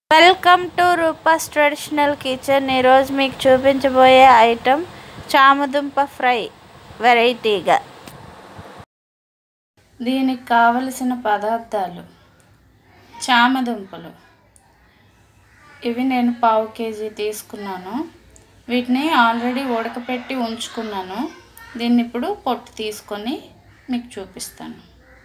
welcome to Rupa's traditional kitchen ఈరోజు మీకు చూపించబోయే ఐటెం చామదుంప ఫ్రై వెరైటీగా దీనికి కావలసిన పదార్థాలు చామదుంపలు ఇవి నేను పావు కేజీ తీసుకున్నాను వీటిని ఆల్రెడీ ఉడకపెట్టి ఉంచుకున్నాను దీన్ని ఇప్పుడు పొట్టు తీసుకొని మీకు చూపిస్తాను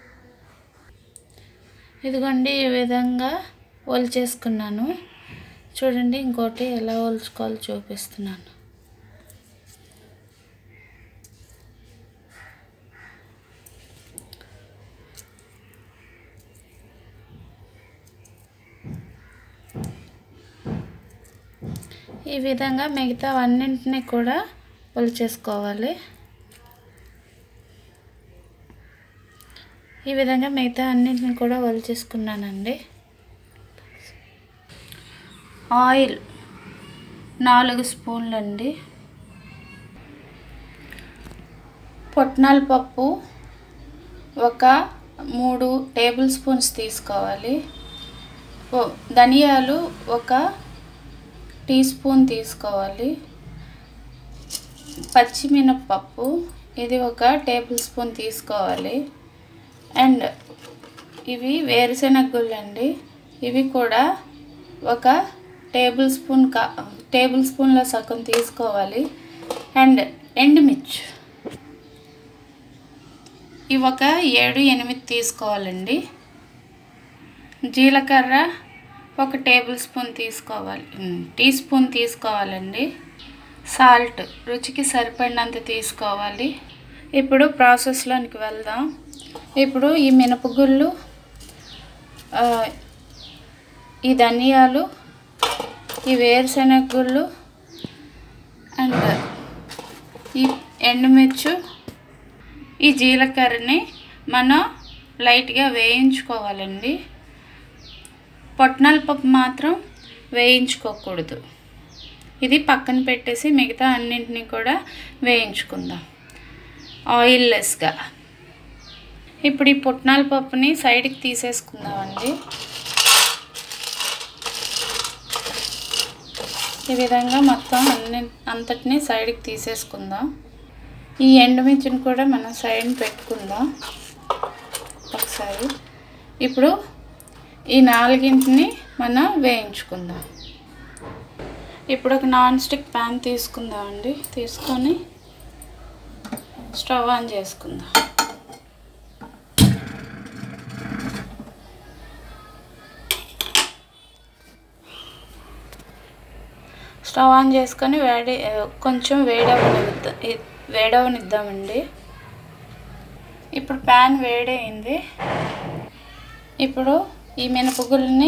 ఇదిగోండి ఈ విధంగా ఒలిచేసుకున్నాను చూడండి ఇంకోటి ఎలా ఒలుచుకోవాలో చూపిస్తున్నాను ఈ విధంగా మిగతా అన్నింటినీ కూడా ఒలిచేసుకోవాలి ఈ విధంగా మిగతా అన్నింటిని కూడా ఒలిచేసుకున్నానండి ఆయిల్ నాలుగు స్పూన్లు అండి పొట్నాల పప్పు ఒక మూడు టేబుల్ స్పూన్స్ తీసుకోవాలి ఓ- ధనియాలు ఒక టీ స్పూన్ తీసుకోవాలి పచ్చిమినపప్పు ఇది ఒక టేబుల్ స్పూన్ తీసుకోవాలి అండ్ ఇవి వేరుశెనగ గుళ్ళు అండి ఇవి కూడా ఒక టేబుల్ స్పూన్ కా టేబుల్ స్పూన్ల సగం తీసుకోవాలి అండ్ ఎండుమిర్చి ఇవి ఒక ఏడు ఎనిమిది తీసుకోవాలండి జీలకర్ర ఒక టేబుల్ స్పూన్ తీసుకోవాలి ఉమ్, టీ స్పూన్ తీసుకోవాలండి సాల్ట్ రుచికి సరిపడినంత తీసుకోవాలి ఇప్పుడు ప్రాసెస్లోనికి వెళ్దాం ఇప్పుడు ఈ మినపగుళ్ళు ఆ, ఈ ధనియాలు ఈ వేరుశెనగ గుళ్ళు అండ్ ఈ ఎండుమిర్చు ఈ జీలకర్రని మనం లైట్గా వేయించుకోవాలండి పొట్నాల పప్పు మాత్రం వేయించుకోకూడదు ఇది పక్కన పెట్టేసి మిగతా అన్నింటినీ కూడా వేయించుకుందాం ఆయిల్లెస్గా ఇప్పుడు ఈ పుట్నాల పప్పుని సైడ్కి తీసేసుకుందామండి ఈ విధంగా మొత్తం అన్ని అంతటిని సైడ్కి తీసేసుకుందాం ఈ ఎండుమిర్చిని కూడా మనం సైడ్ పెట్టుకుందాం ఒకసారి ఇప్పుడు ఈ నాలుగింటిని మనం వేయించుకుందాం ఇప్పుడు ఒక నాన్ స్టిక్ ప్యాన్ తీసుకుందామండి తీసుకొని స్టవ్ ఆన్ చేసుకుందాం స్టవ్ ఆన్ చేసుకొని వేడి కొంచెం వేడవనిద్దా వేడవనిద్దామండి ఇప్పుడు ప్యాన్ వేడైంది ఇప్పుడు ఈ మినపగుళ్ళని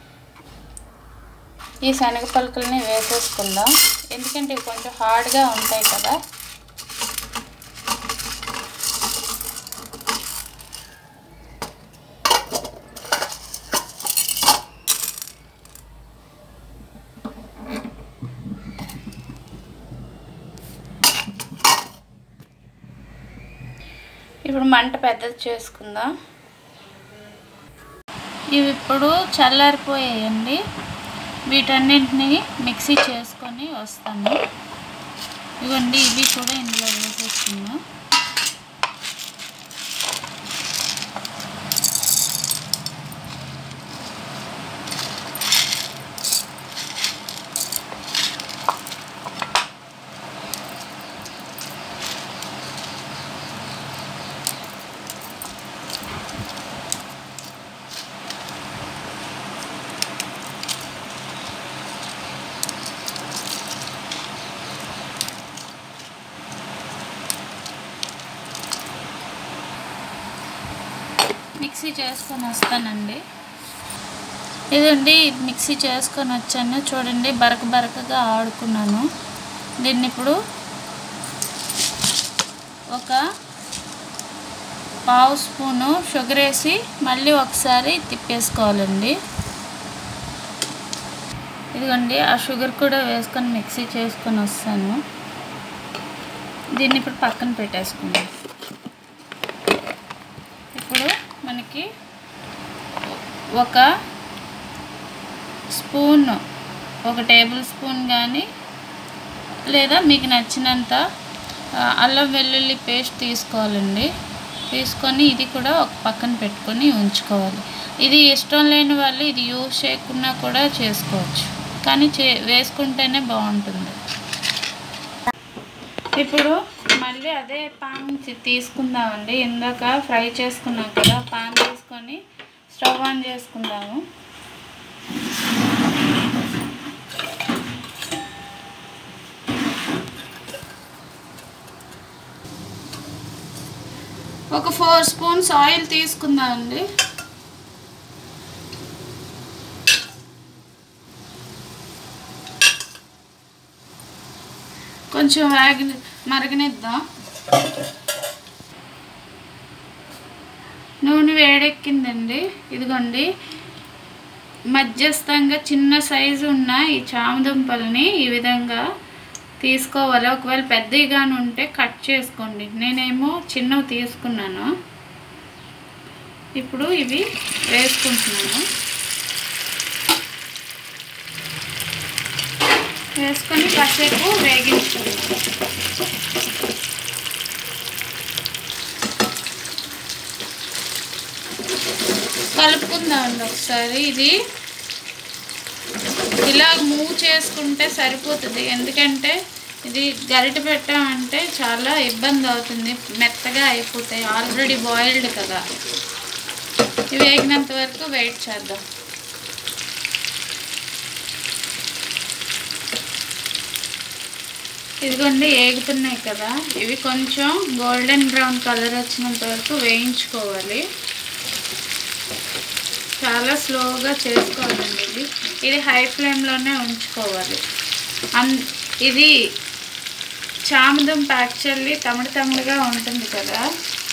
ఈ శనగ పలుకుల్ని వేసేసుకుందాం ఎందుకంటే ఇవి కొంచెం హార్డ్గా ఉంటాయి కదా ఇప్పుడు మంట పెద్దది చేసుకుందాం ఇవి ఇప్పుడు చల్లారిపోయాయండి వీటన్నింటిని మిక్సీ చేసుకొని వస్తాను ఇవ్వండి ఇవి కూడా ఇందులో వేసేస్తున్నాం మిక్సీ చేసుకొని వస్తానండి ఇదండి మిక్సీ చేసుకొని వచ్చాను చూడండి బరక బరకగా ఆడుకున్నాను దీన్ని ఇప్పుడు ఒక పావు స్పూను షుగర్ వేసి మళ్ళీ ఒకసారి తిప్పేసుకోవాలండి ఇదిగోండి ఆ షుగర్ కూడా వేసుకొని మిక్సీ చేసుకొని వస్తాను దీన్ని ఇప్పుడు పక్కన పెట్టేసుకుందాం ఇప్పుడు మనకి ఒక స్పూన్ ఒక టేబుల్ స్పూన్ కానీ లేదా మీకు నచ్చినంత ఆ, అల్లం వెల్లుల్లి పేస్ట్ తీసుకోవాలండి తీసుకొని ఇది కూడా ఒక పక్కన పెట్టుకొని ఉంచుకోవాలి ఇది ఇష్టం లేని వాళ్ళు ఇది యూజ్ చేయకుండా కూడా చేసుకోవచ్చు కానీ చే వేసుకుంటేనే బాగుంటుంది ఇప్పుడు మళ్ళీ అదే పాన్ తి- తీసుకుందామండి ఇందాక ఫ్రై చేసుకున్నాం కదా పాన్ తీసుకొని స్టవ్ ఆన్ చేసుకుందాము ఒక ఫోర్ స్పూన్స్ ఆయిల్ తీసుకుందామండి కొంచెం వేగ మరగనిద్దాం నూనె వేడెక్కిందండి ఇదిగోండి మధ్యస్థంగా చిన్న సైజు ఉన్న ఈ చామదుంపల్ని ఈ విధంగా తీసుకోవాలి ఒకవేళ పెద్దగానే ఉంటే కట్ చేసుకోండి నేనేమో చిన్నవి తీసుకున్నాను ఇప్పుడు ఇవి వేసుకుంటున్నాను వేసుకొని కాసేపు వేగించుకుందాం కలుపుకుందామండి ఒకసారి ఇది ఇలా మూవ్ చేసుకుంటే సరిపోతుంది ఎందుకంటే ఇది గరిట పెట్టామంటే చాలా ఇబ్బంది అవుతుంది మెత్తగా అయిపోతాయి ఆల్రెడీ బాయిల్డ్ కదా ఇవి వేగినంత వరకు వెయిట్ చేద్దాం ఇదిగోండి ఏగుతున్నాయి కదా ఇవి కొంచెం గోల్డెన్ బ్రౌన్ కలర్ వచ్చినంత వరకు వేయించుకోవాలి చాలా స్లోగా చేసుకోవాలండి ఇది ఇది హై ఫ్లేమ్లోనే ఉంచుకోవాలి అన్ ఇది చామదుంప యాక్చువల్లీ తమిడి తమిడిగా ఉంటుంది కదా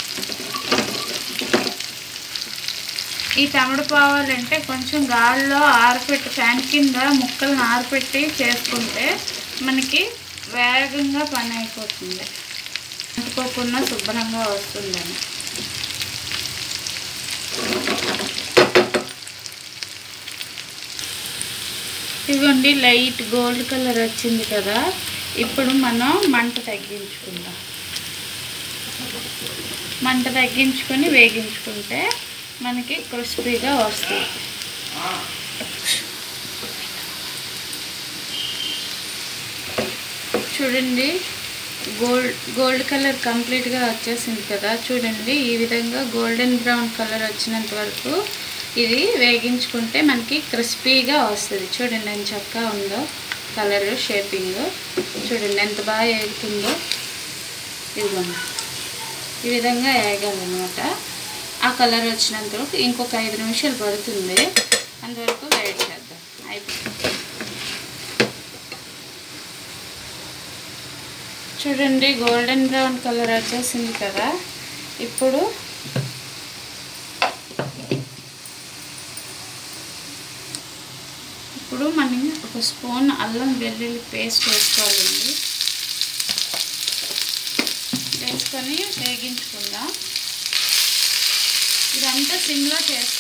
ఈ తమిడి పోవాలంటే కొంచెం గాల్లో ఆరపెట్టి ఫ్యాన్ కింద ముక్కలను ఆరపెట్టి చేసుకుంటే మనకి వేగంగా పని అయిపోతుంది అంటుకోకుండా శుభ్రంగా వస్తుందని ఇదిగోండి లైట్ గోల్డ్ కలర్ వచ్చింది కదా ఇప్పుడు మనం మంట తగ్గించుకుందాం మంట తగ్గించుకొని వేగించుకుంటే మనకి క్రిస్పీగా వస్తాయి చూడండి గోల్డ్ గోల్డ్ కలర్ కంప్లీట్గా వచ్చేసింది కదా చూడండి ఈ విధంగా గోల్డెన్ బ్రౌన్ కలర్ వచ్చినంత వరకు ఇది వేగించుకుంటే మనకి క్రిస్పీగా వస్తుంది చూడండి ఎంత చక్కగా ఉందో కలర్ షేపింగ్ చూడండి ఎంత బాగా వేగుతుందో ఇదిగోండి ఈ విధంగా వేగాలన్నమాట ఆ కలర్ వచ్చినంత వరకు ఇంకొక ఐదు నిమిషాలు పడుతుంది అంతవరకు వెయిట్ చేద్దాం అయిపోయింది చూడండి గోల్డెన్ బ్రౌన్ కలర్ వచ్చేసింది కదా ఇప్పుడు ఇప్పుడు మనం ఒక స్పూన్ అల్లం వెల్లుల్లి పేస్ట్ వేసుకోవాలండి వేసుకొని వేగించుకుందాం ఇదంతా సిమ్లో చేసి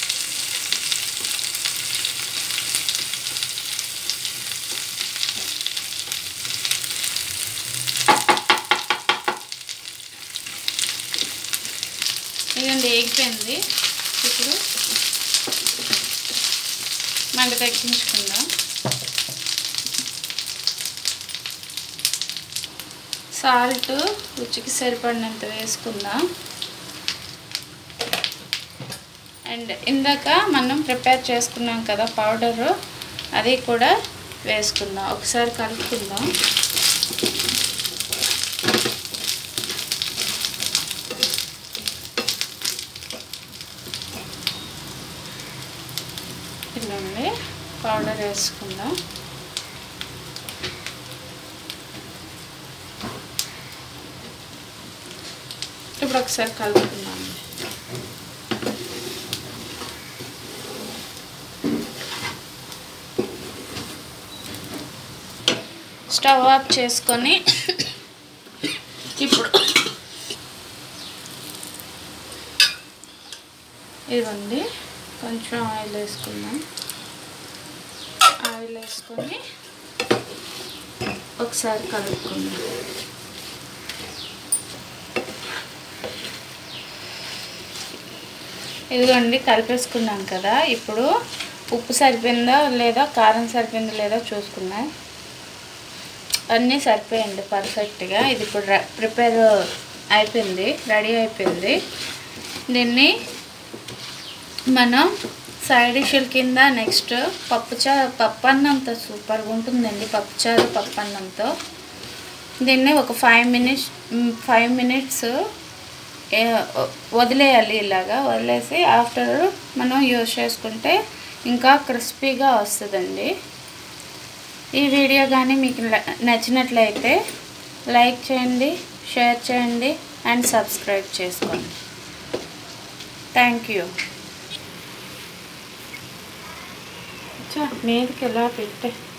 ఇదండి వేగిపోయింది ఇప్పుడు మంట తగ్గించుకుందాం సాల్ట్ రుచికి సరిపడినంత వేసుకుందాం అండ్ ఇందాక మనం ప్రిపేర్ చేసుకున్నాం కదా పౌడరు అది కూడా వేసుకుందాం ఒకసారి కలుపుకుందాం ఇల్లండి పౌడర్ వేసుకుందాం ఇప్పుడు ఒకసారి కలుపుకుందాం స్టవ్ ఆఫ్ చేసుకొని ఇప్పుడు ఇదిగోండి కొంచెం ఆయిల్ వేసుకుందాం వేసుకొని ఒకసారి కలుపుకుందాం ఇదిగోండి కలిపేసుకున్నాం కదా ఇప్పుడు ఉప్పు సరిపోయిందా లేదా కారం సరిపోయిందా లేదా చూసుకున్నాం అన్నీ సరిపోయండి పర్ఫెక్ట్గా ఇది ఇప్పుడు ప్రిపేర్ అయిపోయింది రెడీ అయిపోయింది దీన్ని మనం సైడ్ డిష్ల కింద నెక్స్ట్ పప్పుచారు పప్పు అన్నంతో సూపర్గా ఉంటుందండి పప్పుచారు పప్పు అన్నంతో దీన్ని ఒక ఫైవ్ మినిట్స్ ఫైవ్ మినిట్స్ వదిలేయాలి ఇలాగా వదిలేసి ఆఫ్టర్ మనం యూజ్ చేసుకుంటే ఇంకా క్రిస్పీగా వస్తుందండి ఈ వీడియో కానీ మీకు నచ్చినట్లయితే లైక్ చేయండి షేర్ చేయండి అండ్ సబ్స్క్రైబ్ చేసుకోండి థ్యాంక్ యూ మీదకి ఎలా పెట్టే